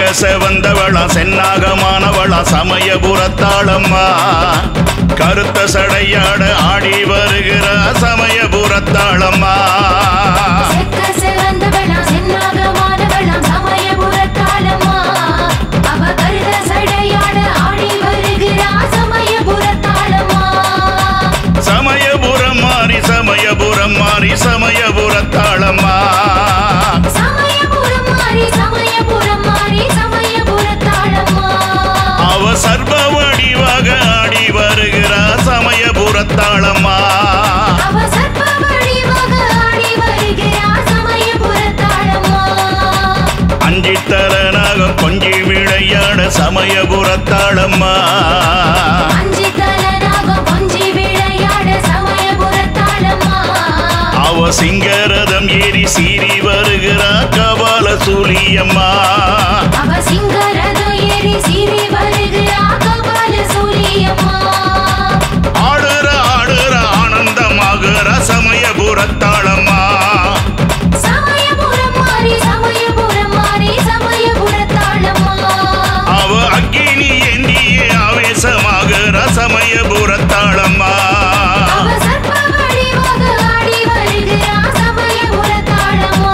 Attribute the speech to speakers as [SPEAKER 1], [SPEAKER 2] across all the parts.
[SPEAKER 1] செவந்தவளா சென்னாகமானவளா சமயபுரத்தாளம்மா கருத்த சடையாட ஆடி வருகிற சமயபுரத்தாளம்மா
[SPEAKER 2] செக்க சிவந்தவளாம் சென்னாகமானவளாம் சமயபுரத்தாளம்மா. அவ கருத சடையாட ஆடி வருகிறா சமயபுரத்தாளம்மா.
[SPEAKER 1] சமயபுரம் மாறி சமயபுரம் மாறி சமயபுரத்தாளம்மா
[SPEAKER 2] சமயபுரம் மாறி, சமயபுரம் மாறி, சமயபுரத்தாளம்மா.
[SPEAKER 1] அவ சர்வ வடிவாக ஆடி வருகிற சமயபுரத்தாளம்மா
[SPEAKER 2] அவ சர்ப்ப வடிவாக ஆடி வருகிறா சமயபுரத்தாளம்மா.
[SPEAKER 1] அஞ்சித்தலனாக கொஞ்சி விளையாட சமயபுரத்தாளம்மா
[SPEAKER 2] அஞ்சு தலனாக கொஞ்சி விளையாட சமயபுரத்தாளம்மா.
[SPEAKER 1] அவ சிங்கரதம் ஏறி சீறி வருகிறா கபால சூலியம்மா
[SPEAKER 2] அவ சிங்கரதம் ஏறி சீறி வருகிறா கபால சூலியம்மா.
[SPEAKER 1] ஆடுற ஆடுற ஆனந்தமாகிற சமயபுரத்தாளம்மா
[SPEAKER 2] சமயபுரம் மாறி, சமயபுரம் மாறி, சமயபுரத்தாளம்மா.
[SPEAKER 1] அவ அக்கினி எண்ணியே ஆவேசமாகிற சமயபுரத்தாளம்மா
[SPEAKER 2] அவ சர்ப்ப வடிவாக ஆடி வருகிறா சமயபுரத்தாளம்மா.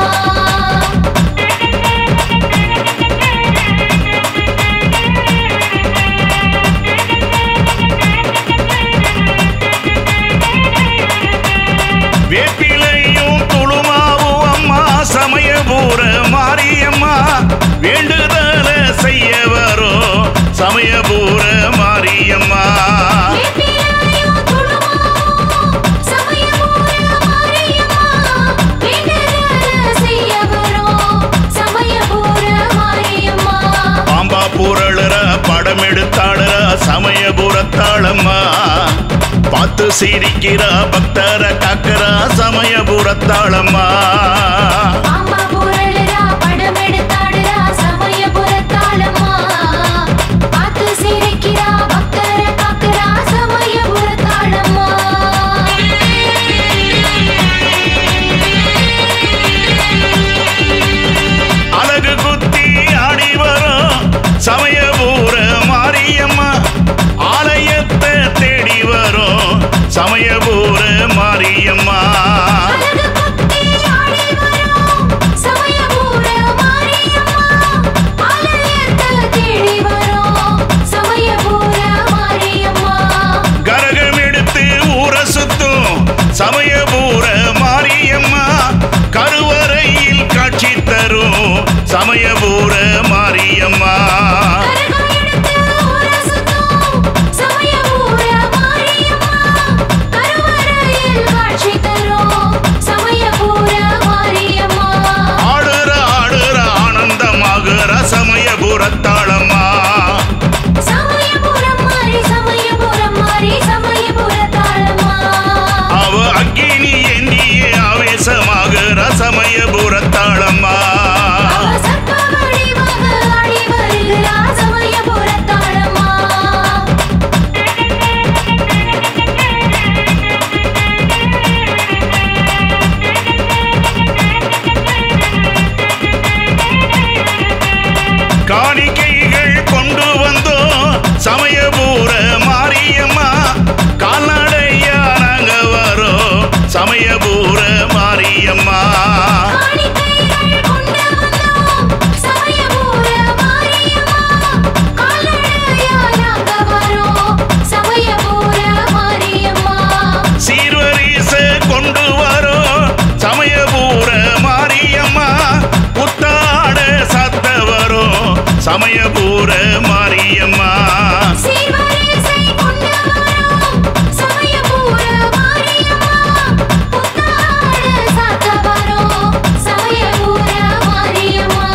[SPEAKER 1] வேப்பிலையும் துளுமாவும் அம்மா சமயபுர மாரியம்மா வேண்டுதல செய்ய வரும் சமயபுர மாரியம்மா
[SPEAKER 2] வேப்பிலையும் துளுமாவும் சமயபுர மாரியம்மா. வேண்டுதல செய்ய வரும் சமயபுர மாரியம்மா.
[SPEAKER 1] பாம்பா புரளுற படம் எடுத்தாடுற சமயபுரத்தாளம்மா பார்த்து சிரிக்கிறா பக்தர காக்கிறா சமயபுரத்தாளம்மா
[SPEAKER 2] பாம்பா புரளுறா, படம் எடுத்தாடுறா சமயபுரத்தாளம்மா. பார்த்து சிரிக்கிறா, பக்தரை காக்கிறா சமயபுரத்தாளம்மா.
[SPEAKER 1] அழகு குத்தி ஆடி வரும் சமயபுர மாரியம்மா ஆலயத்தை தேடி வரும் சமயபுர மாரியம்மா
[SPEAKER 2] அழகு குத்தி ஆடி வரும் சமயபுர மாரியம்மா. ஆலயத்தை தேடி வரும் சமயபுர மாரியம்மா.
[SPEAKER 1] கரகம் எடுத்து ஊர சுத்தும் சமயபுர மாரியம்மா கருவறையில் காட்சி தரும் சமயபுர மாரியம்மா
[SPEAKER 2] கரகம் எடுத்து ஊர சுத்தும் சமயபுர மாரியம்மா. கருவறையில் காட்சி தரும் சமயபுர மாரியம்மா.
[SPEAKER 1] ஆடுற ஆடுற ஆனந்தமாகுற சமயபுரத்தாளம்மா
[SPEAKER 2] சமயபுரம் மாறி, சமயபுரம் மாறி, சமயபுரத்தாளம்மா.
[SPEAKER 1] அவ அக்கினி எண்ணியே ஆவேசமாகுற சமயபுரத்தாளம்மா
[SPEAKER 2] அவ சர்ப்ப வடிவாக ஆடி வருகிறா சமயபுரத்தாளம்மா.
[SPEAKER 1] காணிக்கைகள் கொண்டு வந்தோம் சமயபுர மாரியம்மா கால்நடையா நாங்க வரோம் சமயபுர மாரியம்மா
[SPEAKER 2] காணிக்கைகள் கொண்டு வந்தோம் சமயபுர மாரியம்மா. கால்நடையா நாங்க வரோம் சமயபுர மாரியம்மா.
[SPEAKER 1] சீர்வரிச கொண்டு வரோம் சமயபுர மாரியம்மா புத்தாட சத்த வரும் சமயபுர மாரியம்மா
[SPEAKER 2] சீர்வரிசை கொண்டு வரோம் சமயபுர மாரியம்மா. புத்தாட சாத்த வரோம் சமயபுர மாரியம்மா.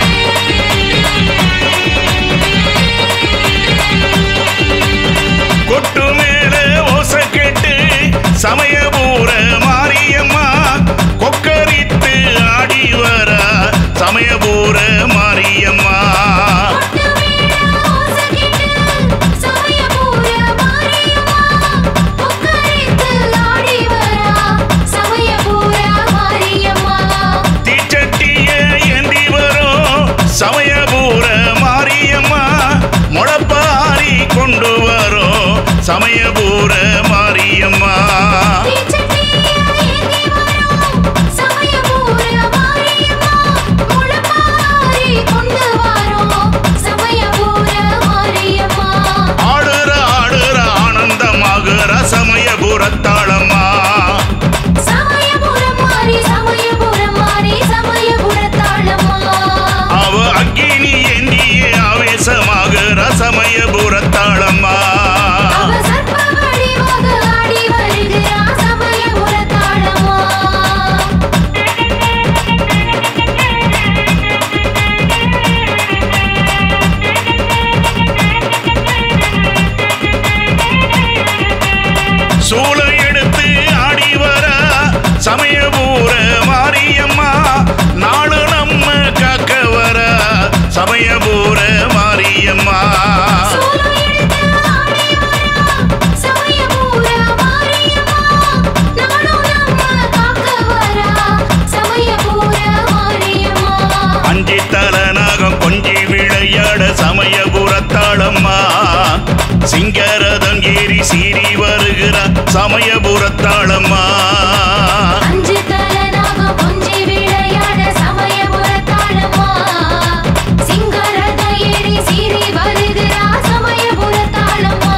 [SPEAKER 1] கொட்டு மேல ஓச கேட்டு சமயபுர மாரியம்மா கொக்கரித்து ஆடி வர சமயபுர மாரியம்மா
[SPEAKER 2] கொட்டு மேள ஓசை கேட்டு சமயபுர மாரியம்மா. கொக்கரித்து ஆடி வரா சமயபுர மாரியம்மா.
[SPEAKER 1] தீச்சட்டிய ஏந்தி வரும் சமயபுர தலநாகம் கொஞ்சி விளையாட சமயபுரத்தாளம்மா சிங்கரதம் ஏறி சீறி வருகிறார் சமயபுரத்தாளம்மா
[SPEAKER 2] அஞ்சு தலனாக கொஞ்சி விளையாட சமயபுரத்தாளம்மா சிங்கரத ஏறி சீறி வருகிறா சமயபுரத்தாளம்மா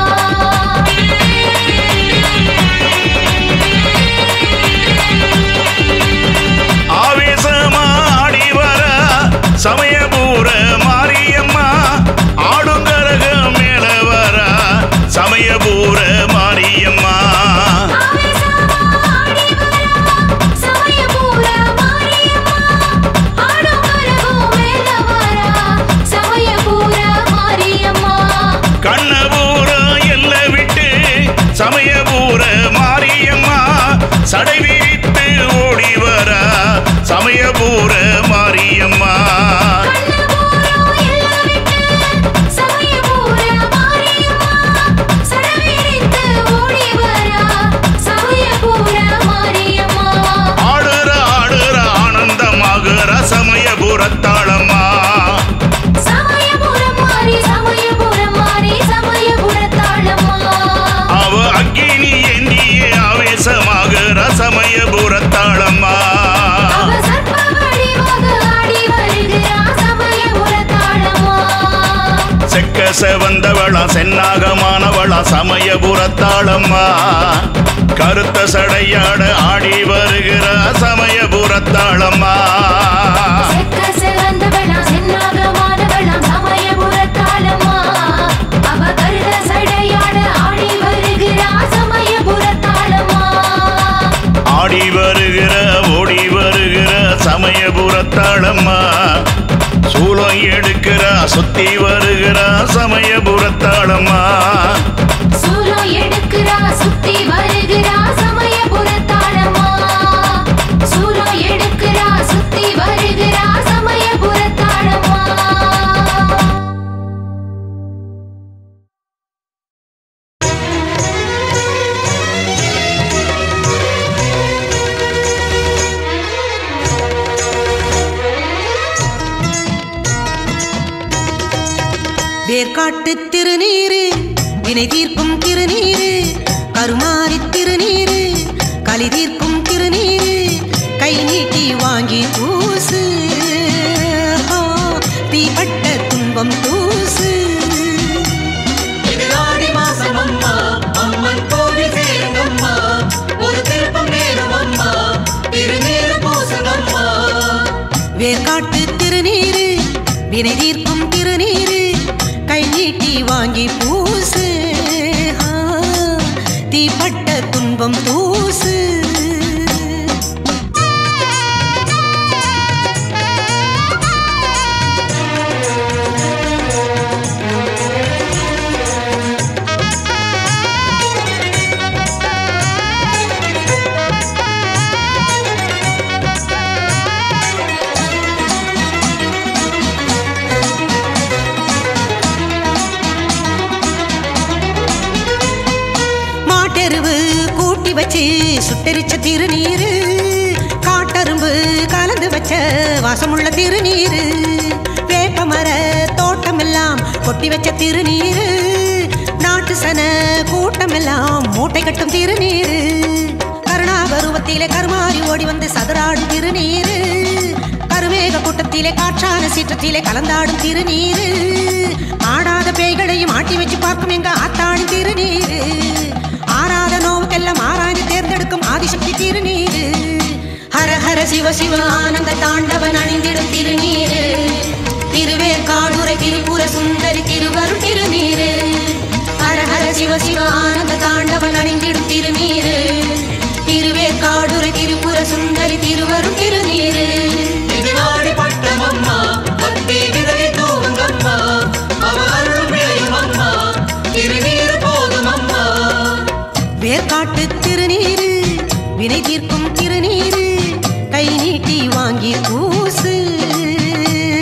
[SPEAKER 1] ஆவேசமாடி வர சமயபுர மாரியம்மா ஆடுங்கரக மேல வர சமயபுர மாரியம்மா
[SPEAKER 2] ஆவேசமாடி வரா சமயபுர மாரியம்மா ஆடும் கரகம் மேல வரா சமயபுர மாரியம்மா
[SPEAKER 1] கண்ணபூர எல்ல விட்டு சமயபூர மாரியம்மா சடை விரித்து ஓடி வர சமயபூர மாரியம்மா
[SPEAKER 2] கண்ணபுரம் எல்லாம் விட்டு சமயபுர மாரியம்மா சடவிரித்து ஓடி வரா சமயபுர மாரியம்மா
[SPEAKER 1] ஆடுற ஆடுற ஆனந்தமாகுற சமயபுரத்தாளம்மா
[SPEAKER 2] சமயபுரம் மாறி சமயபுரம் மாறி சமயபுரத்தாளம்மா
[SPEAKER 1] அவ அக்கினி எண்ணியே ஆவேசமாகுற சமயபுரத்தாளம்மா
[SPEAKER 2] அவ சர்ப்ப வடிவாக ஆடி வருகிறா சமயபுரத்தாளம்மா
[SPEAKER 1] செக்க செவந்தவளா சென்னாகமானவளா சமயபுரத்தாளம்மா கருத்த சடையாட ஆடி வருகிற சமயபுரத்தாளம்மா
[SPEAKER 2] செக்க சிவந்தவளாம் சென்னாகமானவளாம் சமயபுரத்தாளம்மா அவ கருத சடையாட ஆடி வருகிறா சமயபுரத்தாளம்மா
[SPEAKER 1] ஆடி வருகிற ஓடி வருகிற சமயபுரத்தாளம்மா சூலம் எடுக்கிற சுத்தி வருகிற சமயபுரத்தாளம்மா
[SPEAKER 2] சூலம் எடுக்கிறா சுத்தி வருகிறா சமயபுரத்தாளம்மா சூலம் எடுக்கிறா சுத்தி வருகிறா சமயபுரத்தாளம்மா
[SPEAKER 3] வேர்க்காட்டு திருநீரு வினை தீர்க்கும் திருநீரு கருமாரி திருநீரு களி தீர்க்கும் திருநீரு கை நீட்டி வாங்கி பூசு ஆ, தீப்பட்ட துன்பம் தூசு
[SPEAKER 4] இது ஆடி மாசம் அம்மா அம்மன் கோவில் சேருங்கம்மா ஒரு திருப்பம் நேரும் அம்மா திருநீரு பூசுங்கம்மா
[SPEAKER 3] வேர்க்காட்டு திருநீரு வினை தீர்க்கும் திருநீரு கை நீட்டி வாங்கி பூசு ஆ, தீப்பட்ட துன்பம் தூசு மாட்டெருவு கூட்டி வச்சு சுட்டெரிச்ச திருநீரு காட்டரும்பு கலந்து வச்ச வாசமுள்ள திருநீரு வேப்பமர தோட்டமெல்லாம் கொட்டி வச்ச திருநீரு நாட்டு சன கூட்டமெல்லாம் மூட்டை கட்டும் திருநீரு கருணாபருவத்திலே கருமாறி ஓடி வந்து சதுராடும் திருநீரு கருமேக கூட்டத்திலே காற்றான சீற்றத்திலே கலந்தாடும் திருநீரு ஆடாத பேய்களையும் ஆட்டி வச்சு பார்க்கும் எங்க ஆத்தாடும் திருநீரு ஆறாத நோவுக்கெல்லாம் ஆராய்ந்து தேர்ந்தெடுக்கும் ஆதிசக்தி திருநீரு ஹர ஹர சிவ சிவ ஆனந்த தாண்டவன் அணிந்திடும் திருநீரு திருவேற்காடுரை திருப்புர சுந்தரி திருவருள் திருநீரு ஹர ஹர சிவ சிவ ஆனந்த தாண்டவன் அணிந்திடும் திருநீரு திருவேற்காடுரை திருப்புர சுந்தரி திருவருள் திருநீரு
[SPEAKER 4] இது ஆடி பட்டம் அம்மா பக்தி விதை தூவுங்கம்மா அவ அருள் விளையும் அம்மா திருநீரு போதும் அம்மா
[SPEAKER 3] வேர்க்காட்டு திருநீரு வினை தீர்க்கும் திருநீரு கை நீட்டி வாங்கி பூசு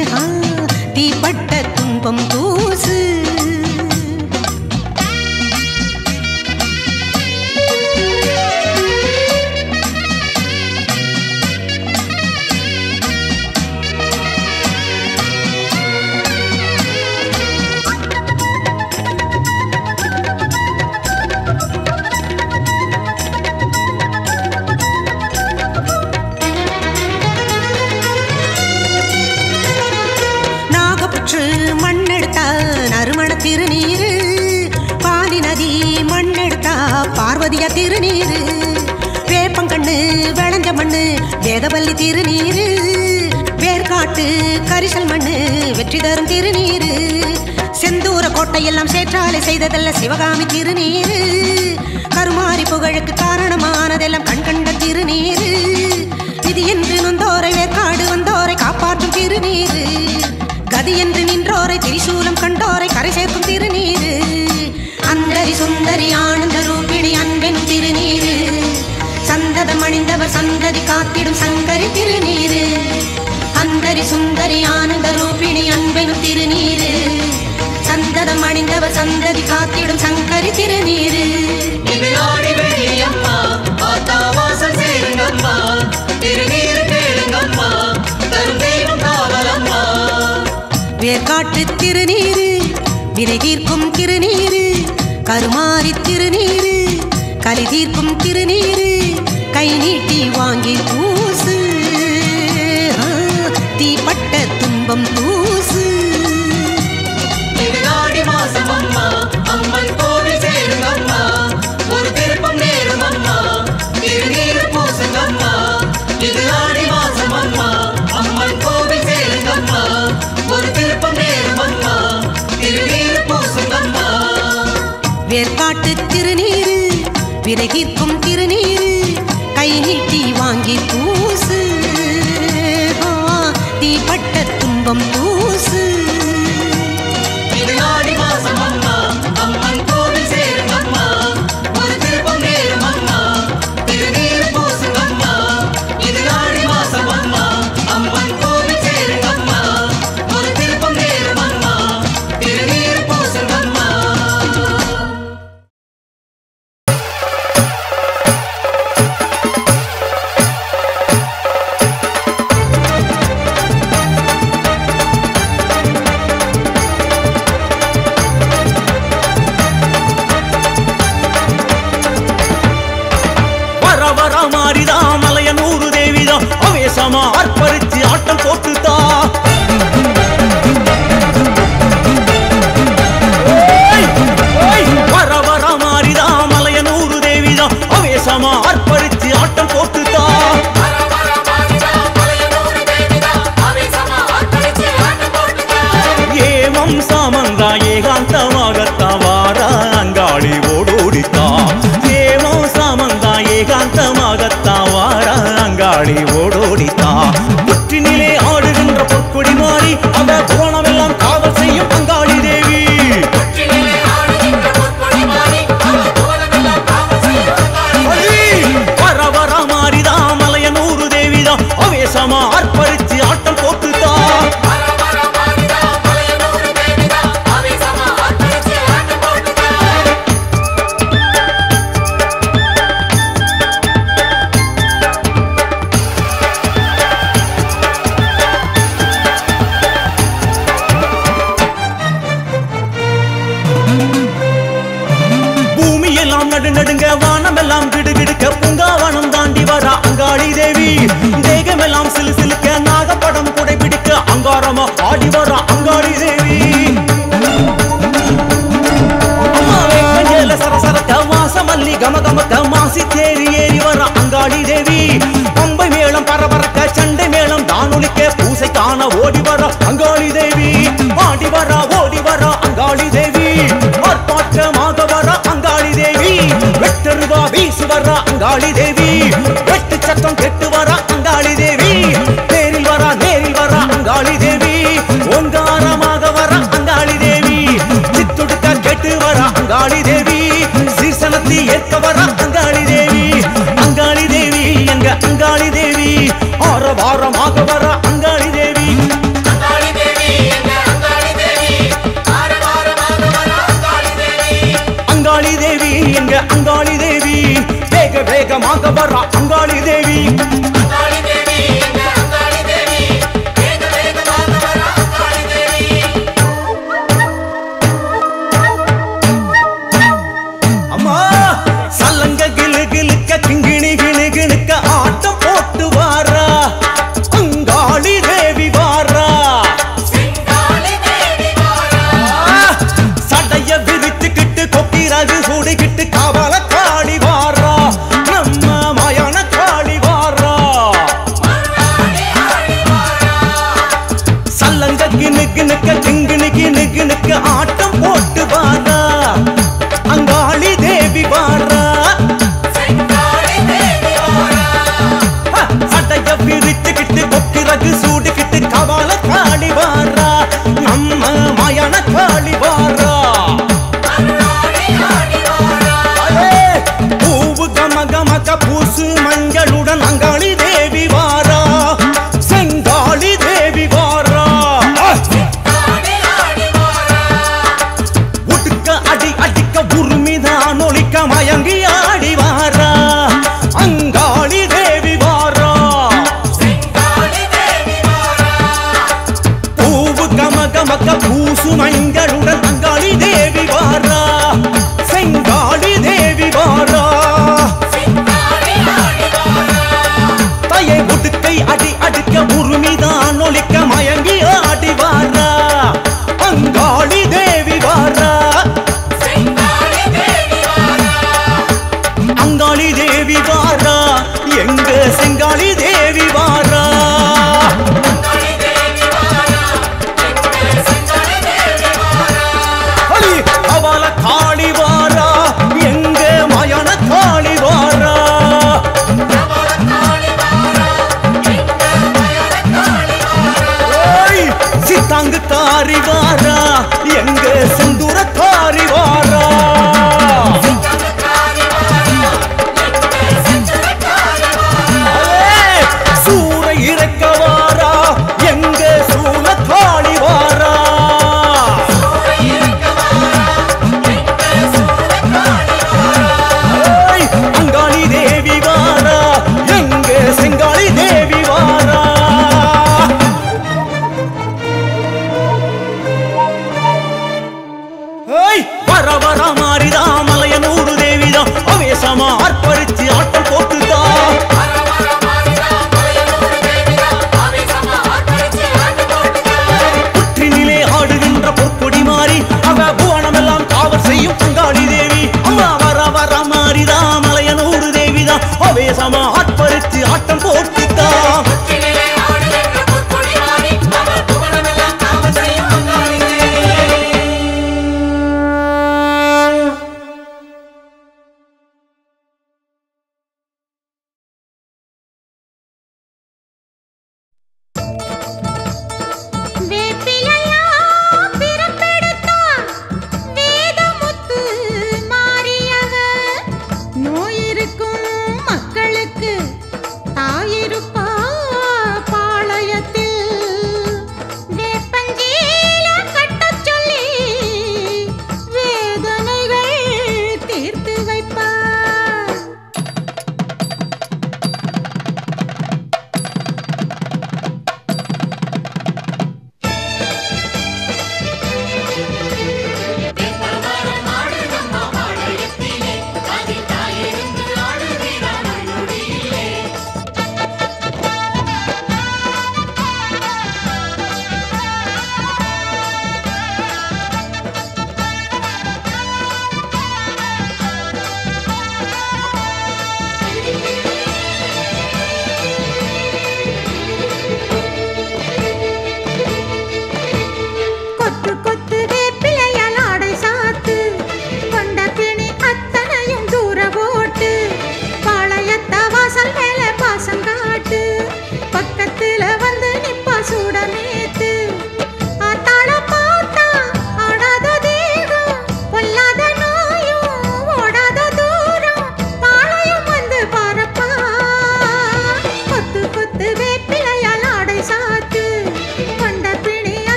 [SPEAKER 3] திருநீரு பாலி நதி மண்ணெடுத்தா பார்வதியா திருநீரு வேப்பங்கண்ணு விளைஞ்ச மண்ணு வேதவல்லி திருநீரு வேர்காட்டு கரிசல் மண்ணு வெற்றி தரும் திருநீரு செந்தூர கோட்டையெல்லாம் சேற்றாலை செய்ததல்ல சிவகாமி திருநீரு கருமாரி புகழுக்கு காரணமானதெல்லாம் கண் கண்ட திருநீரு விதி என்று நொந்தோரை வேற்காடு வந்தோரை காப்பாற்றும் திருநீரு கதி என்று நின்றோரை திரிசூலம் கண்டோரை கரை சேர்க்கும் திருநீரு அந்தரி சுந்தரி ஆனந்த ரூபிணி அன்பென் திருநீரு சந்ததம் அணிந்தவர் சந்ததி காத்திடும் சங்கரி திருநீரு அந்தரி சுந்தரி ஆனந்த ரூபிணி அன்பெனும் திருநீரு சந்ததம் அணிந்தவர் சந்ததி காத்திடும் சங்கரி திருநீரு
[SPEAKER 4] இது ஆடி வெள்ளியம்மா ஆத்தா வாசல் சேருங்கம்மா திருநீர் கேளுங்கம்மா தரும் தெய்வம் காவலம்மா
[SPEAKER 3] வேர்காட்டு திருநீரு வினை தீர்க்கும் திருநீரு கருமாரி திருநீரு கலி தீர்க்கும் திருநீரு கை நீட்டி வாங்கி பூசு ஆ, தீப்பட்ட துன்பம் தூசு
[SPEAKER 4] இது ஆடி மாசம் அம்மா அம்மன் கோவில் சேருங்கம்மா ஒரு திருப்பம் நேரும் அம்மா திருநீர் பூசுங்கம்மா இது ஆடி மாசம் அம்மா அம்மன் கோவில் சேருங்கம்மா ஒரு திருப்பம் நேரும் அம்மா திருநீர் பூசுங்கம்மா
[SPEAKER 3] வேர்காட்டு திருநீரு வினை தீர்க்கும் திருநீரு கை நீட்டி வாங்கி பூசு ஆ, தீப்பட்ட துன்பம் தூசு
[SPEAKER 4] இது ஆடி மாசம் அம்மா அம்மன் கோவில் சேருங்கம்மா ஒரு திருப்பம் நேரும் அம்மா திருநீர் பூசுங்கம்மா இது ஆடி மாசம் அம்மா அம்மன் கோவில் சேருங்கம்மா ஒரு திருப்பம் நேரும் அம்மா திருநீர் பூசுங்கம்மா
[SPEAKER 5] வர வர மாறிதா மலைய நூறு தேவிதா அவேசமா அர்ப்பரிச்சு ஆட்டம் போட்டுதா ஓய், ஓய், வர வர மாறிதா மலைய நூறு தேவிதா அவேசமா அர்ப்பரிச்சு ஆட்டம் போட்டுதா ஏமம் சாமந்தா ஏகாந்தமாகத்தா வார அங்காளி ஓடோடித்தா ஏமம் சாமந்தா ஏகாந்தமாகத்தா வார அங்காளி ஓடோடித்தா புற்றினிலே ஆடுகின்ற பொற்கொடி மாறி அந்த புவனமெல்லாம் காவல் செய்யும் அங்காளி தேவி அடி! வர வர மாறிதா மலைய நூறு தேவிதா அவேசமா அர்ப்பரிச்சு ஆட்டம் போட்டுதா பூமி எல்லாம் நடு நடுங்க வானம் எல்லாம் கிடுகிடுக்க பூங்காவனம் தாண்டி வரா அங்காளி தேவி தேகமெல்லாம் சிலு சிலுக்க நாகப்படம் குடை பிடிக்க அங்காரமா ஆடி வரா அங்காளி தேவி அம்மாவே மஞ்சள சரசரத்த வாசமல்லி கமகமக்க மாசி தேரி ஏறி வர அங்காளி தேவி பம்பை மேளம் பரபரக்க சண்டை மேளம் தானொலிக்க பூசை காண ஓடி வர அங்காளி தேவி ஆடி வர ஓடி வர அங்காளி தேவி ஆர்ப்பாட்டமாக வர அங்காளி தேவி வெட்டருவா வீசு வர அங்காளி தேவி வெட்டு சத்தம் கெட்டு வர அங்காளி தேவி நேரில் வர நேரில் வர அங்காளி தேவி ஓங்காரமாக வர அங்காளி தேவி சித்துடுக்க கெட்டு வர அங்காளி தேவி சீசனத்தி ஏற்க வர அங்காளி தேவி அங்காளி தேவி எங்க அங்காளி தேவி ஆரவாரமாக வர அங்காளி தேவி அங்காளி தேவி எங்க அங்காளி தேவி வேக வேகமாக வர அங்காளி தேவி அம்மா சல்லங்க கிளு கிளுக்க கிங்கிணி கிணு கிணுக்க ஆட்டம் போட்டு வாரா அங்காளி தேவி வாரா ஆ, சட கிணு கிணுக்க கிங்கு கிணு கிணுக்க ஆட்டம் போட்டு வாரா அங்காளி தேவி வாரா ஹ, சட்டைய பிரிச்சுக்கிட்டு கொக்கிறகு சூடுகிட்டு கவால காளி வாரா நம்ம மயான காளி வாரா அடே, பூவு கம கமக பூசு மஞ்சளுடன் அங்காளி தேவி வாரா செங்காளி தேவி வாரா உடுக்க அடி அடிக்க உருமிதான் ஒழிக்க மயங்கி ஆடி வாரா அங்காளி தேவி வாரா பூவு கம கமக்க பூசு மஞ்சளுடன் அங்காளி தேவி வாரா செங்காளி தேவி வாரா தையை உடுக்கை அடி அடிக்க உருமிதான் ஒழிக்க மயங்கி ஆடி வாரா அங்காளி தேவி வாரா அங்காளி தேவி வாரா எங்க செங்காளி தேவி வாரா அடி, அவள காளி வாரா எங்க மயான காளி வாரா ஓய், சித்தாங்கு காரி வாரா எங்க செந்தூர காரி வாரா ஏய், சூர இறக்க வாரா எங்க சூழ காளி வாரா ஏய், அங்காளி தேவி வாரா எங்க செங்காளி தேவி வாரா ஏய், வர வர மாறிதா மலையனூரு தேவிதான் அவேசமா ஆர்ப்பரிச்சு ஆட்டம் போட்டுதா புற்றினிலே ஆடுகின்ற பொற்கொடி மாறி அவ புவனமெல்லாம் காவல் செய்யும் பங்காளி தேவி அம்மா வர வர மாறிதா மலையனூரு தேவிதான் அவேசமா ஆட்பரித்து ஆட்டம் போட்டுதா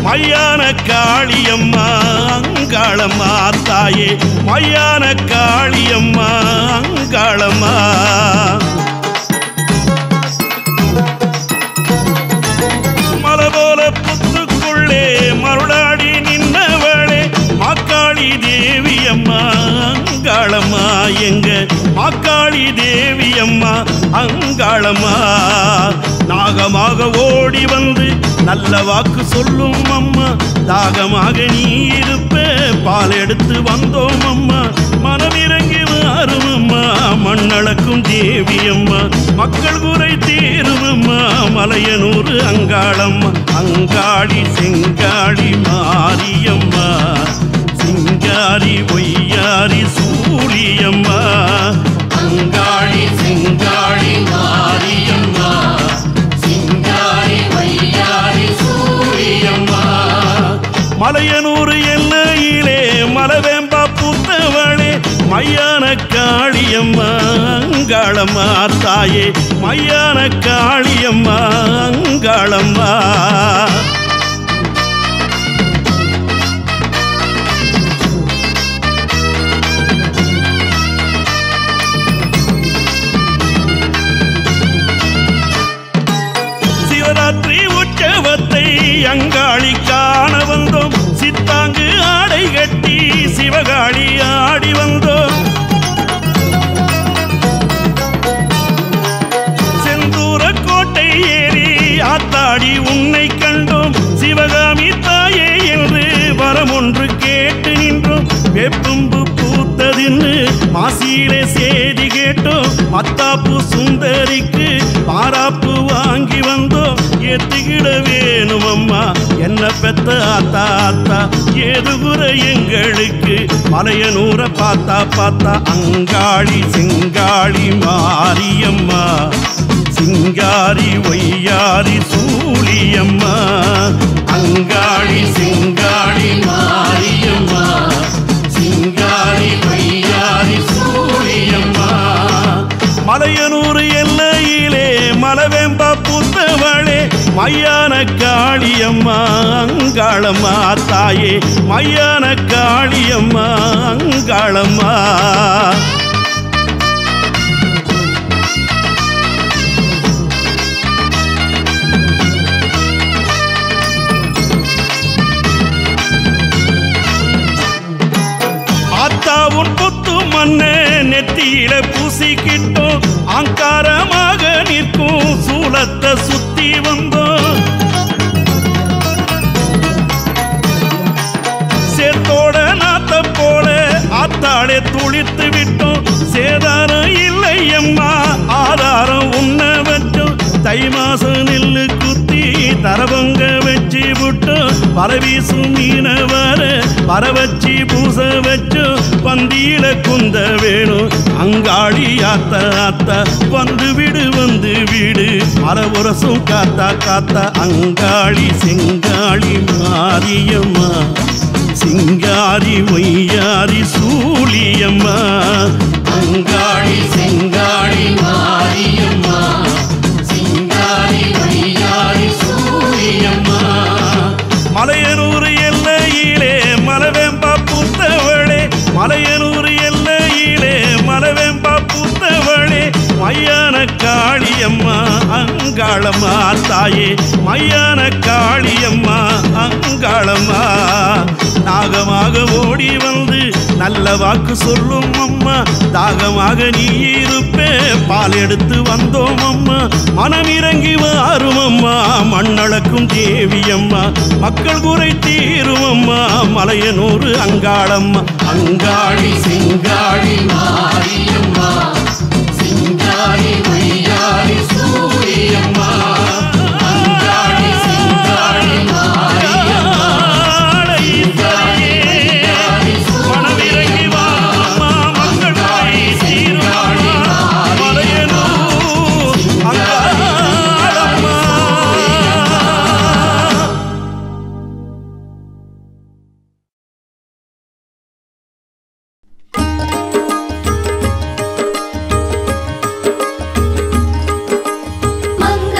[SPEAKER 1] மையான காளியம்மா அங்காளம்மா தாயே மையான காளியம்மா அங்காளம்மா மலை போல புத்துக்குள்ளே மருளாடி நின்னவளே மாக்காளி தேவி அம்மா அங்காளம்மா எங்க மாக்காளி தேவி அம்மா அங்காளம்மா நாகமாக ஓடி வந்து நல்ல வாக்கு சொல்லும் அம்மா தாகமாக நீ இருப்ப பால் எடுத்து வந்தோம் அம்மா மனமிறங்கி மாறும் அம்மா மண்ணளக்கும் தேவி அம்மா மக்கள் குறை தீரும் அம்மா மலையனூர் அங்காளம்மா அங்காளி செங்காளி மாரியம்மா சிங்காரி ஒய்யாரி சூழியம்மா அங்காளி செங்காளி மாரியம்மா சிங்காரி ஒய்யாரி சூழியம்மா மலையனூர் எல்லையிலே மலவேம்பா பூத்தவளே மையான காளியம்மா அங்காளம்மா தாயே மையான காளியம்மா அங்காளம்மா சிவராத்திரி உற்சவத்தை அங்காளி காண வந்தோம் சித்தாங்கு ஆடை கட்டி சிவகாளி ஆடி வந்தோம் செந்தூர கோட்டை ஏறி ஆத்தாடி உன்னை கண்டோம் சிவகாமி தாயே என்று வரம் ஒன்று கேட்டு நின்றோம் வெப்பும்பு பூத்ததின்னு மாசியிலே சேதி கேட்டோம் மத்தாப்பு சுந்தரிக்கு பாராப்பு வாங்கி வந்தோம் ஏத்துக்கிட வேணும் அம்மா என்ன பெத்த ஆத்தா ஆத்தா ஏது குறை எங்களுக்கு மலையனூரை பார்த்தா பார்த்தா அங்காளி செங்காளி மாரியம்மா சிங்காரி ஒய்யாரி சூழியம்மா அங்காளி சிங்காரி மாரியம்மா சிங்காரி ஒய்யாரி சூழியம்மா மலையனூர் எல்லையிலே மலவேம்பா புத்தவளே மையான காளியம்மா அங்காளம்மா தாயே மையான காளியம்மா அங்காளம்மா ஆத்தாவும் புத்து மண்ணு நெத்தியில பூசிக்கிட்டோம் அங்காரமாக நிற்கும் சூலத்தை சுத்தி வந்தோம் சேத்தோட நாத்த போல ஆத்தாளே துளித்து விட்டோம் சேதாரம் இல்லை அம்மா ஆதாரம் உண்ண வச்சோம் தை மாசம் நெல்லு குத்தி தரவங்க வச்சு விட்டோம் பரவீசும் மீன வர பரவச்சி பூச வச்சோம் பந்தியில குந்த வேணும் அங்காளி ஆத்த ஆத்த வந்து விடு வந்து விடு மரபுரசும் காத்தா காத்தா அங்காளி செங்காளி மாரியம்மா சிங்காரி ஒய்யாரி சூழியம்மா அங்காளி செங்காளி மாரியம்மா சிங்காரி ஒய்யாரி சூழியம்மா மலையனூர் எல்லையிலே மலவேம்பா பூத்தவளே மலையனூர் எல்லையிலே மலவேம்பா பூத்தவளே மையான காளியம்மா அங்காளம்மா தாயே மையான காளியம்மா அங்காளம்மா நாகமாக ஓடி வந்து நல்ல வாக்கு சொல்லும் அம்மா தாகமாக நீ இருப்பே பால் எடுத்து வந்தோம் அம்மா மனம் இறங்கி வாரும் அம்மா மண்ணளக்கும் தேவி அம்மா மக்கள் குறை தீரும் அம்மா மலையனூர் அங்காளம்மா அங்காளி சிங்காளி மாரியம்மா சிங்காரி மையாரி சூரியம்மா அங்காளி சிங்காளி மாரியம்மா மனமிறங்கி வா அம்மா மக்கள் குறை தீரும் அம்மா மலையனூர் அங்காளம்மா
[SPEAKER 2] மங்கள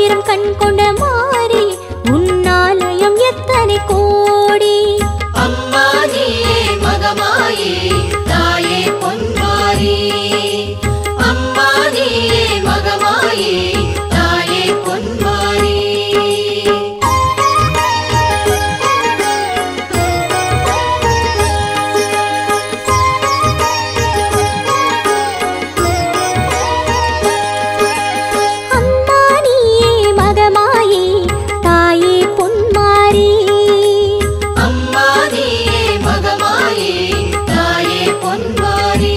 [SPEAKER 6] ஆயிரம் கண் கொண்ட மாறி உன்னாலயம் எத்தனை கோடி
[SPEAKER 2] அம்மா நீயே மகமாயே தாயே பொன்மாரி அம்மா நீயே மகமாயே தாயே பொன்மாரி
[SPEAKER 6] அம்மா நீயே மகமாயே தாயே பொன்மாரி
[SPEAKER 2] அம்மா நீயே மகமாயே தாயே பொன்மாரி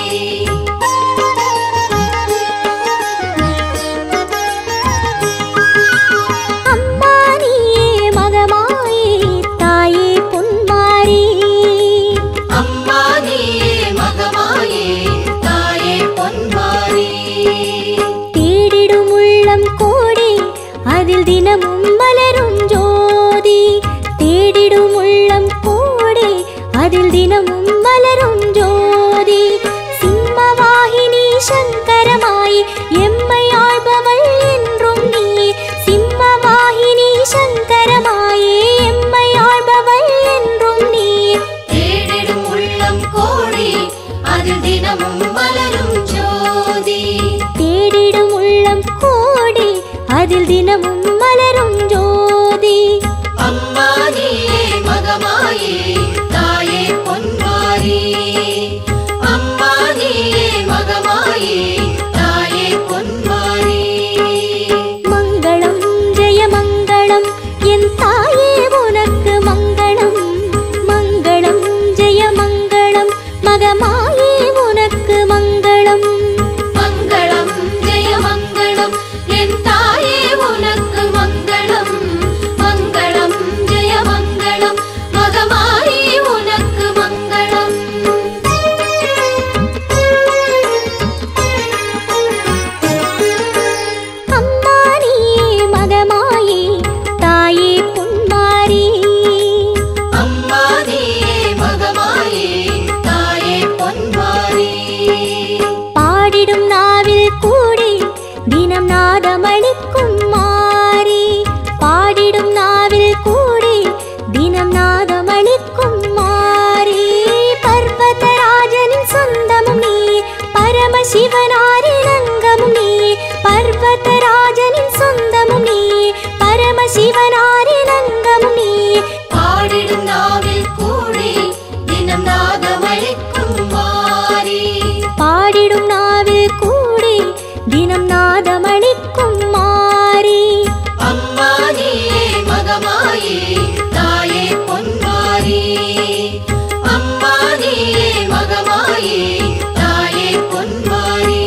[SPEAKER 6] அம்மா நீயே மகமாயே தாயே பொன்மாரி
[SPEAKER 2] அம்மா நீயே மகமாயே தாயே பொன்மாரி
[SPEAKER 6] தேடிடும் உள்ளம் கோடி அதில் தினமும் மலரும் ஜோதி தேடிடும் உள்ளம் கோடி அதில் தினமும் மலரும் ஜோதி சிம்மவாகினி சங்கரமாய் எம்மை ஆள்பவள் என்றும் நீ சிம்மவாகினி சங்கரமாயே எம்மை ஆள்பவள் என்றும் நீ
[SPEAKER 2] தேடிடும் உள்ளம் கோடி அது தினமும் மலரும் ஜோதி
[SPEAKER 6] தேடிடும் உள்ளம் கோடி அதில் தினமும் மலரும் ஜோதி
[SPEAKER 2] அம்மா நீயே மகமாயே தாயே பொன்மாரி அம்மா நீயே மகமாயே தாயே பொன்மாரி
[SPEAKER 6] மங்களம் ஜெய மங்களம் என் தாயே உனக்கு மங்களம் மங்களம் ஜெய மங்களம் மகமாயே உனக்கு மங்களம்
[SPEAKER 2] மங்களம் ஜெய மங்களம் என் தாயே உனக்கு மங்களம் மங்களம் ஜெய மங்களம் மகமாயி உனக்கு மங்களம்
[SPEAKER 6] அம்மா நீயே மகமாயே தாயே பொன்மாரி
[SPEAKER 2] அம்மா நீயே மகமாயே தாயே பொன்மாரி
[SPEAKER 6] பாடிடும் நாவில் கூடி தினம் நாதமளிக்கும் மாறி பாடிடும் நாவில் கூடி தினம் நாதமளிக்கும் மாறி பர்வதராஜனின் சொந்தமும் நீ பரமசிவனாரின் அங்கமும் நீ பர்வதராஜனின் சொந்தமும் நீ பரமசிவனாரின் அங்கமும் நீ
[SPEAKER 2] பாடிடும் நாவில் கூடி தினம் நாதமளிக்கும் மாறி
[SPEAKER 6] பாடிடும் நாவில் கூடி தினம் நாதமளிக்கும் மாறி
[SPEAKER 2] அம்மா நீயே மகமாயே தாயே பொன்மாரி அம்மா நீயே மகமாயே தாயே பொன்மாரி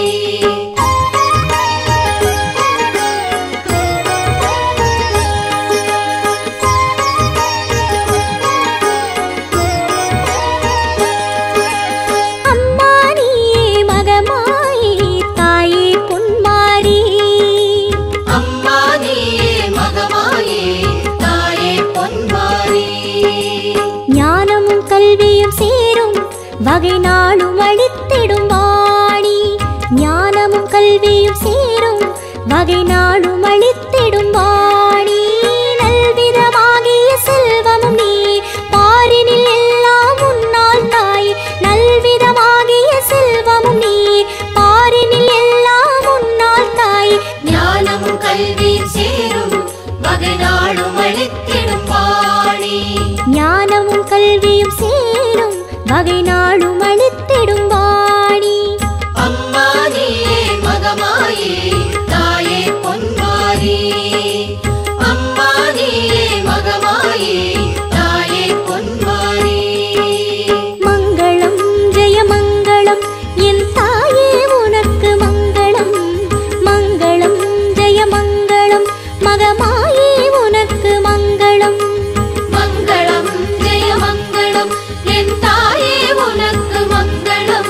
[SPEAKER 6] அம்மா நீயே மகமாயே தாயே பொன்மாரி
[SPEAKER 2] அம்மா நீயே மகமாயே தாயே பொன்மாரி
[SPEAKER 6] ஞானமும் கல்வியும் சேரும் வகை நாளும் அளித்திடும் வாணி ஞானமும் கல்வியும் சேரும் வகை நாளும் அளித்திடும் வாணி நல்விதமாகிய செல்வமும் நீ பாரினில் எல்லாம் உன்னால் தாய் நல்விதமாகிய செல்வமும் நீ பாரினில் எல்லாம் உன்னால் தாய்
[SPEAKER 2] ஞானமும் கல்வியும் சேரும் வகை நாளும் அளித்திடும் வாணி
[SPEAKER 6] ஞானமும் கல்வியும் சேரும் வகை நாளும் அளித்திடும் வாணி
[SPEAKER 2] அம்மா நீயே மகமாயே தாயே பொன்மாரி அம்மா நீயே மகமாயே தாயே பொன்மாரி
[SPEAKER 6] மங்களம் ஜெய மங்களம் என் தாயே உனக்கு மங்களம் மங்களம் ஜெய மங்களம் மகமாயே உனக்கு மங்களம்
[SPEAKER 2] மங்களம் ஜெய மங்களம் என் தாயே உனக்கு மங்களம்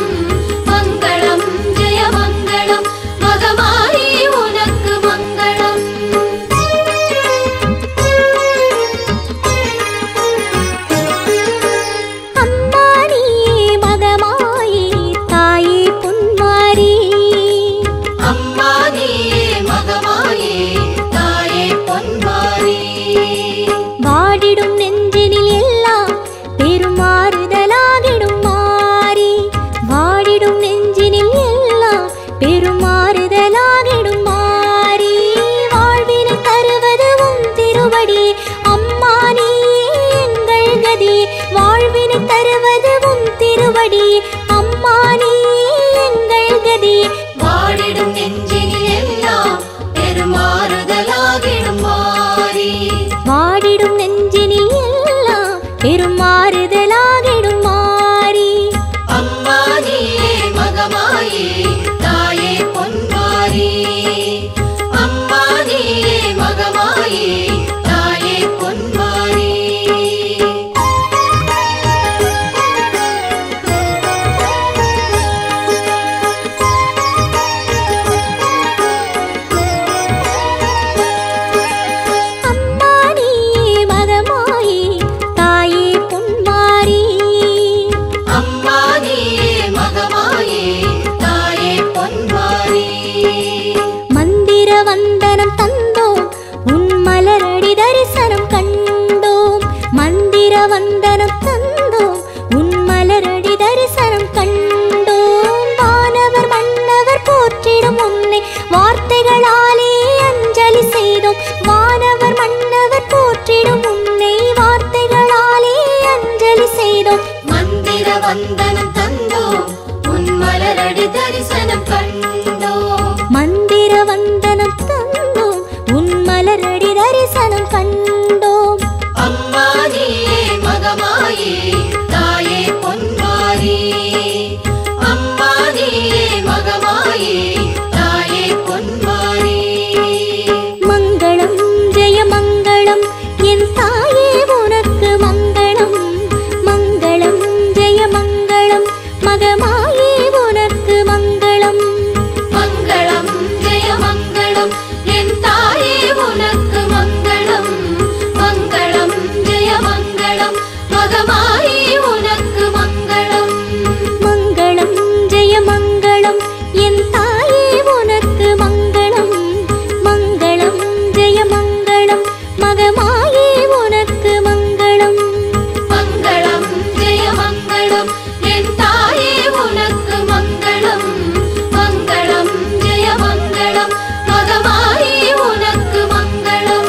[SPEAKER 2] தந்தோம் உன் மலரடி தரிசனம் கண்டோம்
[SPEAKER 6] மந்திர வந்தனம் தந்தோம் உன் மலரடி தரிசனம் கண்டோம்
[SPEAKER 2] அம்மா நீயே மகமாயே தாயே பொன்மாரி அம்மா நீயே மகமாயே தாயே பொன்மாரி
[SPEAKER 6] மங்களம் ஜெய மங்களம் என் தாயே உனக்கு மங்களம் மங்களம் ஜெய மங்களம் மகமாயே உனக்கு மங்களம்
[SPEAKER 2] மங்களம் ஜெய மங்களம் என் தாயே உனக்கு மங்களம் மங்களம் ஜெய மங்களம் மகமாயி உனக்கு மங்களம்
[SPEAKER 6] மங்களம் ஜெய மங்களம் என் தாயே உனக்கு மங்களம் மங்களம் ஜெய மங்களம் மகமாயே உனக்கு மங்களம்
[SPEAKER 2] மங்களம் ஜெய மங்களம் என் தாயே உனக்கு மங்களம் மங்களம் ஜெய மங்களம் மகமாயி உனக்கு மங்களம்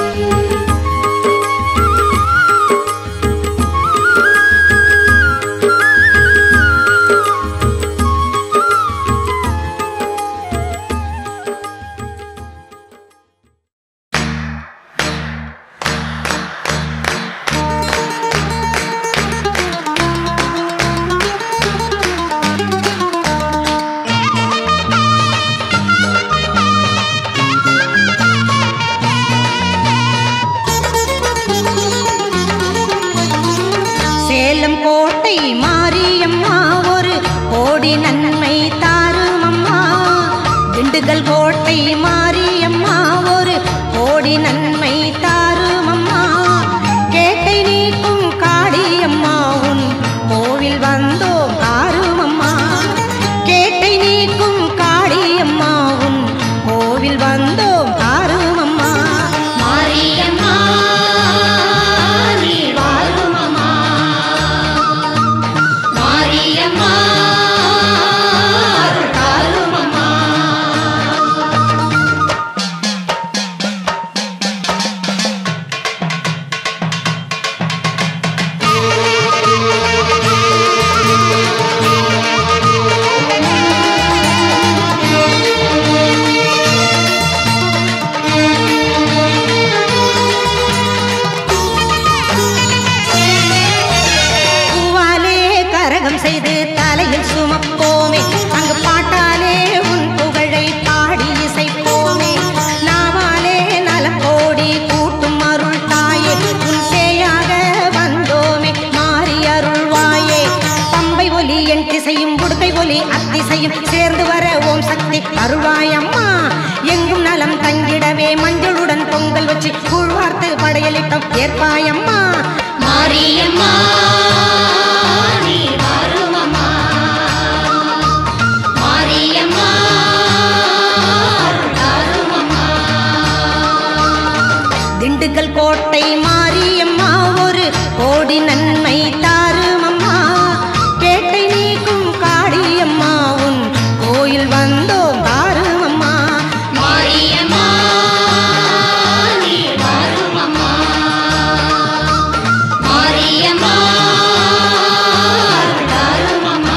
[SPEAKER 3] சேலம் கோட்டை மாரியம்மா ஒரு கோடி நன்மை தாரும் அம்மா திண்டுக்கல் கோட்டை மாரியம்மா ஒரு கோடி நன்மை தாரும் அம்மா கேட்டை நீக்கும் காளியம்மா உன் கோவில் வந்தோம் ஆரும் அம்மா கேட்டை நீக்கும் காளியம்மா உன் கோவில் வந்தோம் ஆரும் அம்மா
[SPEAKER 2] மாரியம்மா நீ வாழும் அம்மா மாரியம்மா அருள் தாரும் அம்மா
[SPEAKER 3] பூவாலே கரகம் செய்து தலையில் சுமப்போமே அங்கு பாட்டாலே உன் புகழை பாடி இசைப்போமே நாவாலே நலக்கோடி கூட்டும் அருள் தாயே உன் சேயாக வந்தோமே மாறி அருள்வாயே பம்பை ஒலி என் திசையும் உடுக்கை ஒலி அத்திசையும் சேர்ந்து வர ஓம் சக்தி அருள்வாயம்மா எங்கும் நலம் தங்கிடவே மஞ்சளுடன் பொங்கல் வச்சு கூழ்வார்த்து படையலிட்டம் ஏற்பாயம்மா
[SPEAKER 2] மாரியம்மா நீ வாழும் அம்மா மாரியம்மா அருள் தாரும் அம்மா
[SPEAKER 3] திண்டுக்கல் கோட்டை மாரியம்மா ஒரு கோடி நன்மை தாரும் அம்மா கேட்டை நீக்கும் காளியம்மா உன் கோயில் வந்தோம் தாரும் அம்மா
[SPEAKER 2] மாரியம்மா நீ வாழும் அம்மா மாரியம்மா அருள் தாரும் அம்மா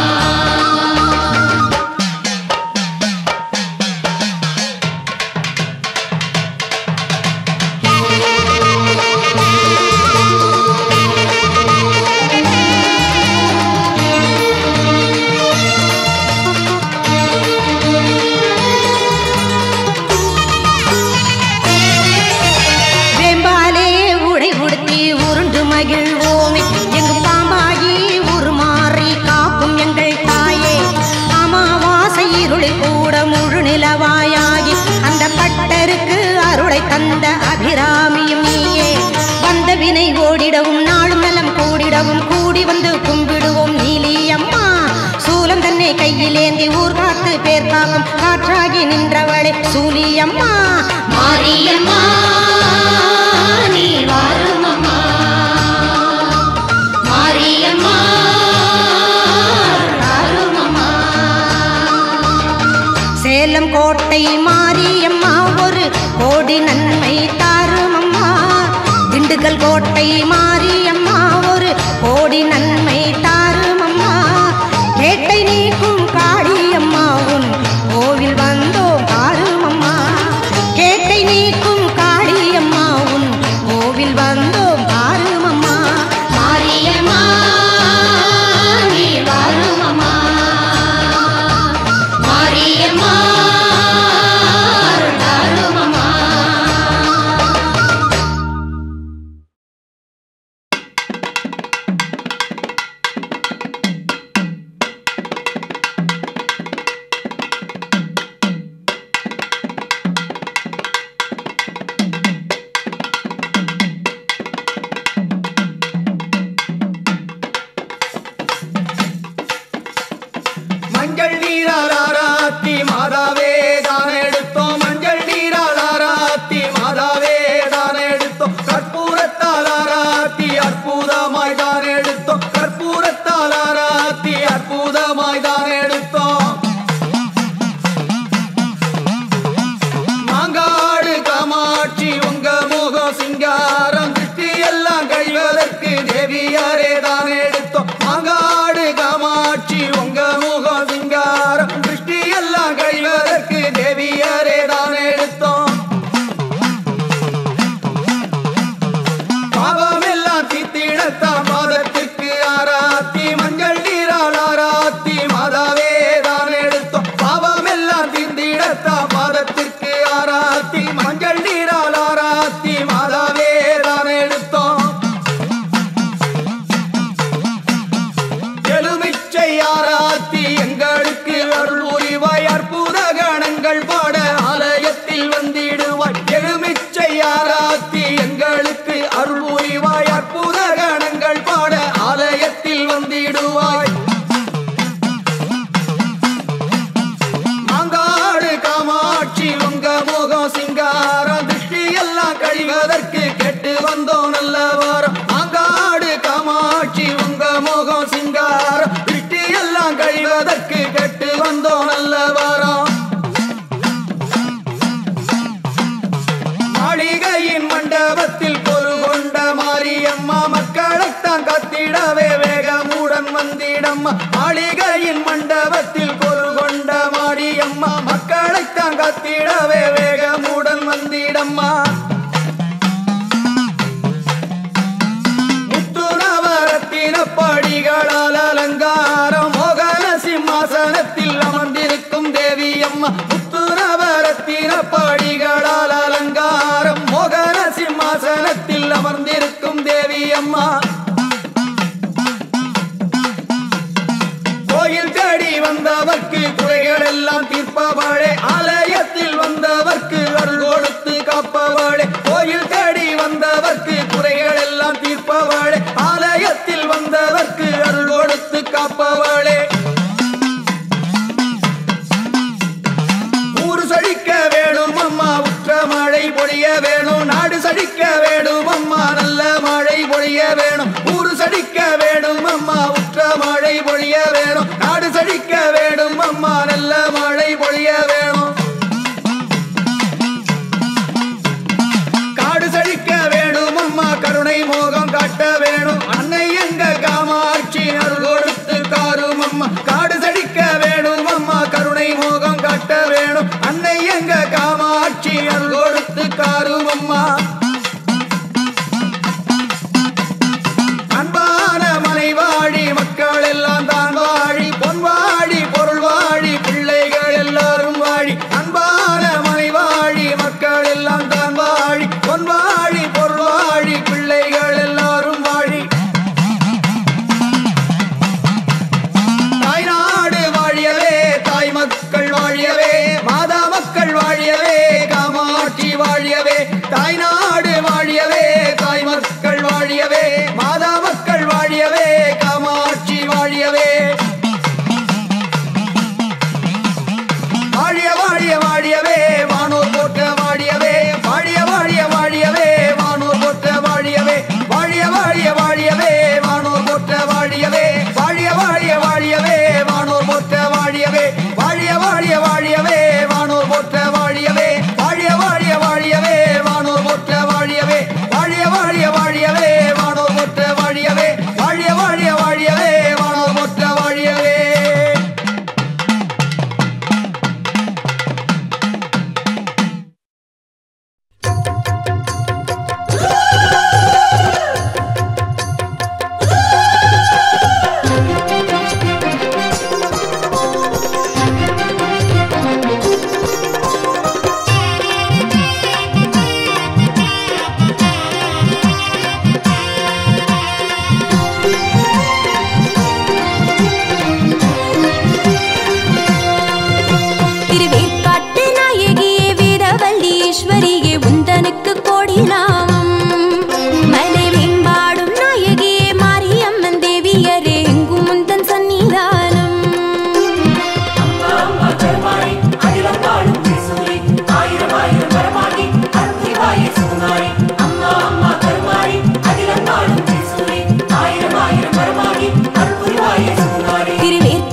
[SPEAKER 3] வேம்பாலே உடை உடுத்தி உருண்டு மகிழ்வோமே எங்கு பாம்பாகி உருமாறி காக்கும் எங்கள் தாயே அமாவாசை இருளில் கூட முழு நிலவாயாகி அந்த பட்டருக்கு அருளை தந்த அபிராமியும் நீயே வந்த வினை ஓடிடவும் நாளும் நலம் கூடிடவும் கூடி வந்து கும்பிடுவோம் நீலி அம்மா சூலம் தன்னை கையிலேந்தி ஊர் காத்து பேர் காக்கும் காற்றாகி நின்றவளே சூலியம்மா
[SPEAKER 2] மாரியம்மா நீ வாழும் அம்மா மாரியம்மா அருள் தாரும் அம்மா
[SPEAKER 3] சேலம் கோட்டை மாரியம்மா ஒரு கோடி நன்மை தாரும் அம்மா திண்டுக்கல் கோட்டை மாரியம்மா ஒரு கோடி நன்மை தாரும் அம்மா
[SPEAKER 7] நல்லமாய் தான் எடுத்தோம் மாங்காடு காமாட்சி உங்க முகம் சிங்காரம் திருஷ்டி எல்லாம் கழிவதற்கு தேவியாரே தான் எடுத்தோம் மாங்காடு காமாட்சி உங்க முகம் சிங்காரம் திருஷ்டி எல்லாம் கழிவதற்கு தேவியாரே தான் எடுத்தோம் பாவமெல்லாம் தீத்திடத்தான் பாதத்திற்கு ஆராத்தி மஞ்சள் நீரால் ஆராத்தி மாதாவே தான் எடுத்தோம் பாவமெல்லாம் தீர்ந்திடத்தான் பாதத்திற்கு ஆராத்தி மஞ்சள் நீரால் ஆராத்தி மாதாவே தான் எடுத்தோம் எலுமிச்சை ஆராத்தி எங்களுக்கு அருள் உரிவாய் அற்புத கணங்கள் பாட ஆலயத்தில் வந்திடுவாய் எலுமிச்சை ஆராத்தி எங்களுக்கு அருள் உரிவாய் அற்புத கணங்கள் பாட ஆலயத்தில் வந்திடுவாய் மாங்காடு காமாட்சி உங்க முகம் சிங்காரம் திருஷ்டி எல்லாம் கழிவதற்கு கெட்டு வந்தோம் நல்ல வாரம் மாங்காடு காமாட்சி உங்க முகம் சிங்காரம் திருஷ்டி எல்லாம் கழிவதற்கு கெட்டு வந்தோம் நல்ல வாரம் மாளிகையின் மண்டபத்தில் பொரு கொண்ட மாரியம்மா மக்களைத்தான் கத்திடவே வேகமுடன் வந்திடம்மா மாளிகையின் மண்டபத்தில் பொரு கொண்ட மாரியம்மா மக்களைத்தான் கத்திடவே வேகமுடன் வந்திடம்மா முத்துரவரத்தின படிகளால் அலங்காரம் மோகன சிம்மாசனத்தில் அமர்ந்திருக்கும் தேவி அம்மா முத்துரவரத்தின படிகளால் அலங்காரம் மோகன சிம்மாசனத்தில் அமர்ந்திருக்கும் தேவி அம்மா கோயில் தேடி வந்தவர்க்கு குறைகள் எல்லாம் தீர்ப்பவளே ஆலயத்தில் வந்தவர்க்கு அருள் கொடுத்து காப்பவளே கோயில் தேடி வந்தவர்க்கு குறைகள் எல்லாம் தீர்ப்பவளே ஆலயத்தில் வந்தவர்க்கு அருள் கொடுத்து காப்பவளே ஊரு செழிக்க வேணும் அம்மா உற்ற மழை பொழிய வேணும் நாடு செழிக்க வேணும் அம்மா நல்ல மழை பொழிய வேணும் ஊரு செழிக்க வேணும் அம்மா உற்ற மழை பொழிய வேணும் நாடு செழிக்க வேணும் அம்மா நல்ல மழை பொழிய வேணும் காடு செழிக்க வேணும் அம்மா கருணை மோகம் காட்ட வேணும் அன்னை எங்க காமாட்சி அருள் கொடுத்து காரும் அம்மா காடு செழிக்க வேணும் அம்மா கருணை மோகம் காட்ட வேணும் அன்னை எங்க காமாட்சி அருள் கொடுத்து காரும் அம்மா அன்பான மனைவாழி மக்கள் எல்லாம் தான் வாழி பொன் வாழி பொருள் வாழி பிள்ளைகள் எல்லாரும் வாழி அன்பான மனைவாழி மக்கள் எல்லாம் தான் வாழி பொன் வாழி பொருள் வாழி பிள்ளைகள் எல்லாரும் வாழி தாய்நாடு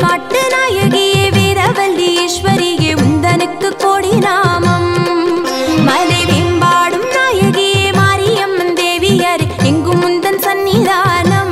[SPEAKER 6] திருவேற்காட்டு நாயகியே வீரவல்லி ஈஸ்வரியே உந்தனுக்கு கோடி நாமம் மலை வெம்பாடும் நாயகியே மாரியம்மன் தேவியர் எங்கும் முந்தன் சன்னிதானம்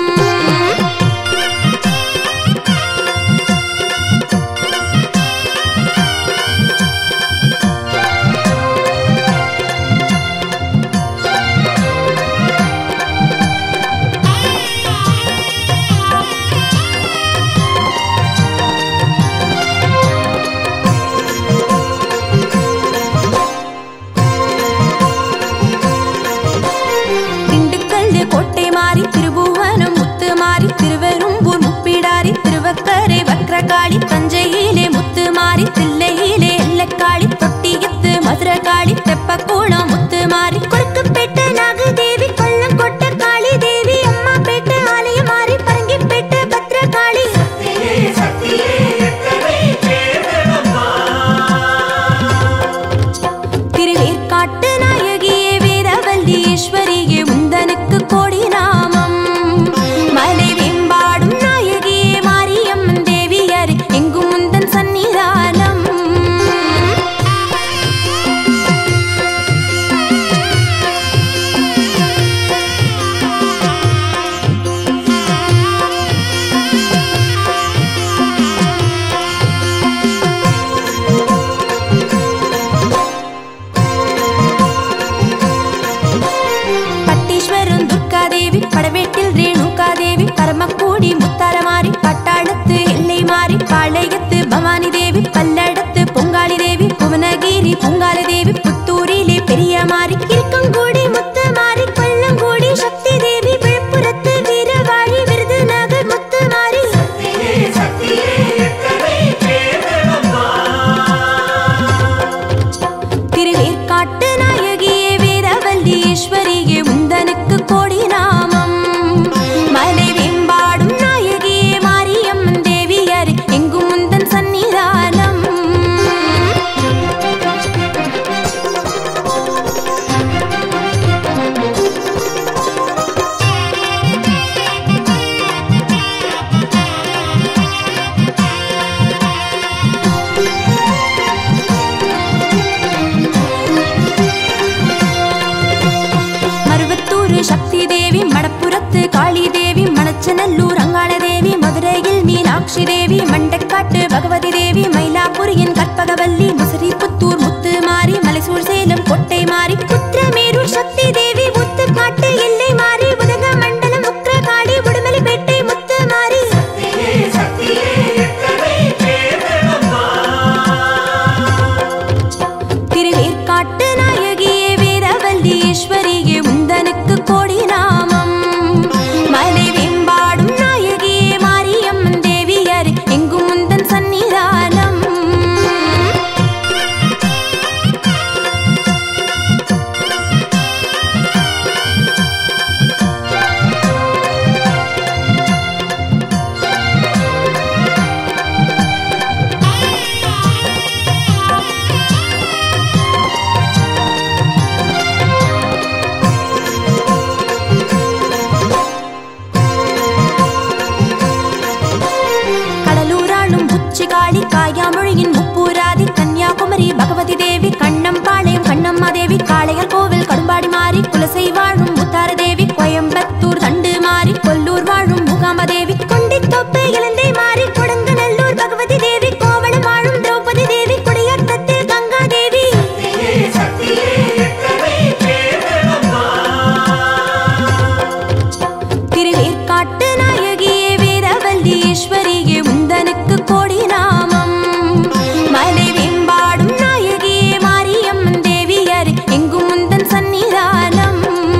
[SPEAKER 6] திண்டுக்கல் கோட்டை மாறி திருபுவனம் முத்து மாறி திருவெரும்பூர் முப்பிடாரி திருவக்கரை வக்ரகாளி தஞ்சையிலே முத்து மாறி தில்லையிலே எல்லக்காளி தொட்டியத்து மதுரகாளி தெப்பக்கூளம் முத்து மாறி கொடுக்கப்பேட்ட நாகதேவி கொல்லம் கொட்ட காளி தேவி அம்மா பேட்ட ஆலயம் மாறி பரங்கிப்பேட்ட பத்ரகாளி திருவேற்காட்டு நாயகியே வீரவல்லி ஈஸ்வரியே உந்தனுக்கு கோடி நாமம் மலை வெம்பாடும் நாயகியே மாரியம்மன் தேவியர் எங்கும் முந்தன் சன்னிதானம் பட்டீஸ்வரம் துர்காதேவி படவேட்டில் ரேணுகாதேவி பரமக்கூடி முத்தாரமாரி பட்டாளத்து எல்லை மாறி பாளையத்து பவானி தேவி பல்லடத்து பொங்காளி தேவி புவனகிரி பொங்கால தேவி புத்தூரிலே பெரிய மாறி இருக்கங்கூடி முத்து மாறி கொல்லங்கூடி சக்தி தேவி விழுப்புரத்து வீரவாழி விருதுநகர் முத்து மாறி திருவேற்காட்டு நாயகியே வீரவல்லி ஈஸ்வரியே உந்தனுக்கு கோடி நாமம் மலை வெம்பாடும் நாயகியே மாரியம்மன் தேவியர் எங்கும் முந்தன் சன்னிதானம் மருவத்தூர் சக்தி தேவி மடப்புறத்து காளி தேவி மணச்சநல்லூர் அங்காள தேவி மதுரையில் மீனாட்சி தேவி மண்டக்காட்டு பகவதி தேவி மயிலாப்பூரியின் கற்பகவல்லி முசிறி புத்தூர் முத்து மாறி மலைசூர் சேலம் கொட்டை மாறி புத்திரமேரூர் சக்தி தேவி முத்துக்காட்டு எல்லை மாறி உதக மண்டலம் உக்ரகாளி உடுமலைப்பேட்டை முத்து மாறி திருவேற்காட்டு நாயகியே வீரவல்லி ஈஸ்வரியே உந்தனுக்கு கோடி நாமம் மலை வெம்பாடும் நாயகியே மாரியம்மன் தேவியர் எங்கும் முந்தன் சன்னிதானம் கடலூராளும் உச்சிகாளி காயாமொழியின் முப்பூராதி கன்னியாகுமரி பகவதி தேவி கண்ணம்பாளையம் கண்ணம்மா தேவி காளையர் கோவில் கடும்பாடி மாறி குலசை வாழும் முத்தார தேவி கோயம்புத்தூர் தண்டு மாறி கொல்லூர் வாழும் முகாம்ப தேவி கொண்டித்தோப்பு இலந்தை மாறி கொடுங்கநல்லூர் பகவதி தேவி கோவளம் வாழும் திரௌபதி தேவி குடியாத்தத்தில் கங்கா தேவி திருவேற்காட்டு நாயகியே வீரவல்லி ஈஸ்வரியே உந்தனுக்கு கோடி நாமம் மலை வெம்பாடும் நாயகியே மாரியம்மன் தேவியர் எங்கும் முந்தன் சன்னிதானம்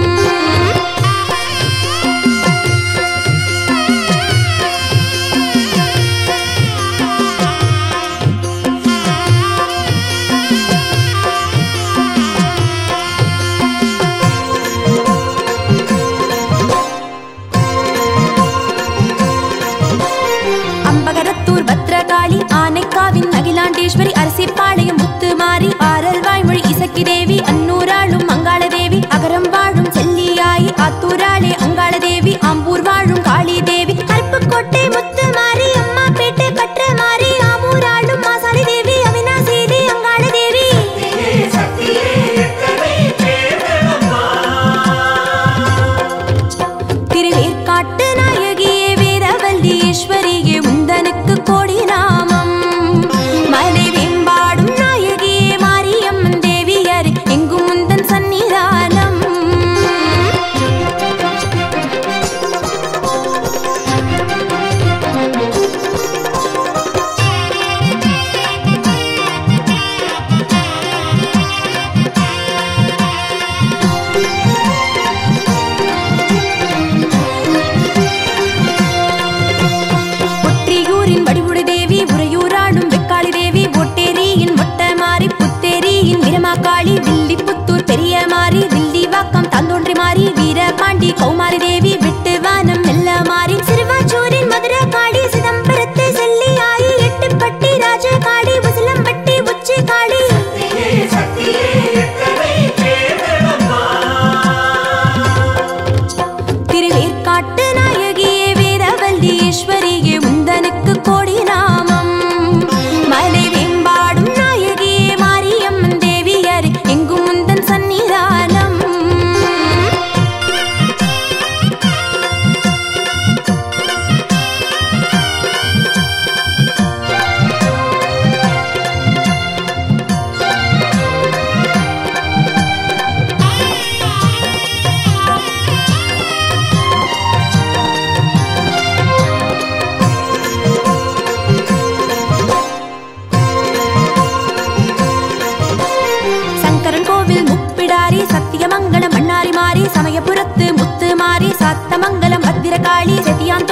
[SPEAKER 6] அம்பகரத்தூர் பத்ரகாளி ஆனைக்காவின் அகிலாண்டேஸ்வரி அரசிப்பாளையம் முத்துமாரி ஆரல் வாய்மொழி இசக்கி தேவி அன்னூராளும் அங்காள தேவி அகரம் வாழும் செல்லியாயி ஆத்தூராளே அங்காள தேவி ஆம்பூர் வாழும் காளி தேவி கருப்புக்கோட்டை முத்துமாரி அம்மா பேட்டை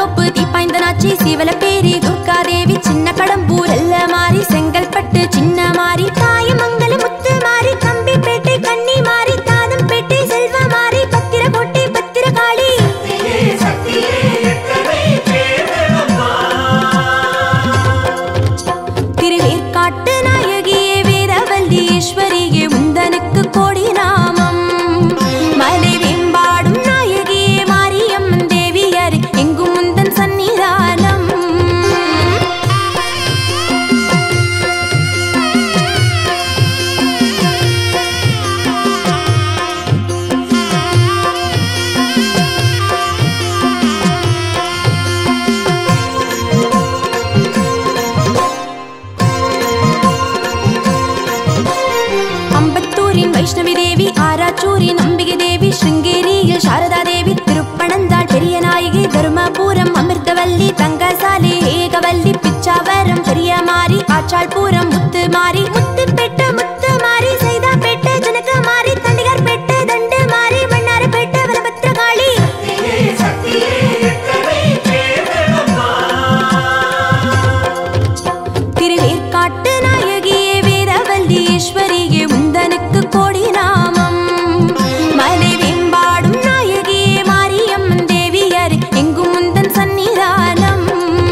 [SPEAKER 6] தோப்பு தீப்பாய்ந்தனாச்சி சிவலப்பேரி துர்காதேவி சின்ன கடம்பூர் எல்ல மாறி செங்கல்பட்டு சின்ன மாறி தாயமங்கலம் முத்து மாறி கம்பிப்பேட்டை கன்னி மாறி தாதம்பேட்டை செல்வ மாறி பத்திரக்கோட்டை பத்திரகாளி திருவேற்காட்டு நாயகியே வேதவல்லி ஈஸ்வரியே உந்தனுக்கு கோடி நாமம் மலை வேம்பாடும் நாயகியே மாரியம்மன் தேவியர் எங்கும் முந்தன் சன்னிதானம் அம்பத்தூரின் வைஷ்ணவி தேவி ஆராச்சூரின் அம்பிகை தேவி ஸ்ருங்கேரியில் சாரதா தேவி திருப்பணந்தாள் பெரிய நாயகி தருமபுரம் அமிர்தவல்லி தங்கசாலை ஏகவல்லி பிச்சாவரம் பெரிய மாறி ஆச்சாள்புரம் முத்து மாறி முத்துப்பேட்ட முத்து மாறி சைதாப்பேட்ட ஜனக மாறி தண்டிகார் பேட்ட தண்டு மாறி மன்னாரப்பேட்ட வலபத்திரகாளி திருவேற்காட்டு நாயகியே வேதவல்லி ஈஸ்வரியே உந்தனுக்கு கோடி நாமம் மலை வேம்பாடும் நாயகியே மாரியம்மன் தேவியர் எங்கும் முந்தன் சன்னிதானம்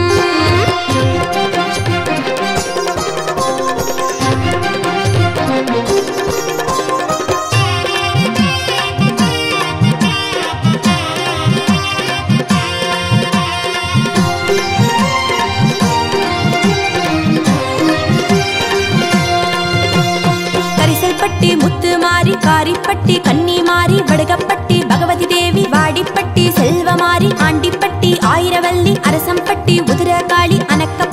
[SPEAKER 6] கரிசல்பட்டி முத்து மாறி காரிப்பட்டி கன்னி மாறி வடுகப்பட்டி பகவதி தேவி வாடிப்பட்டி செல்வமாரி ஆண்டிப்பட்டி ஆயிரவல்லி அரசம்பட்டி உதிரகாளி அனக்கப்பட்டி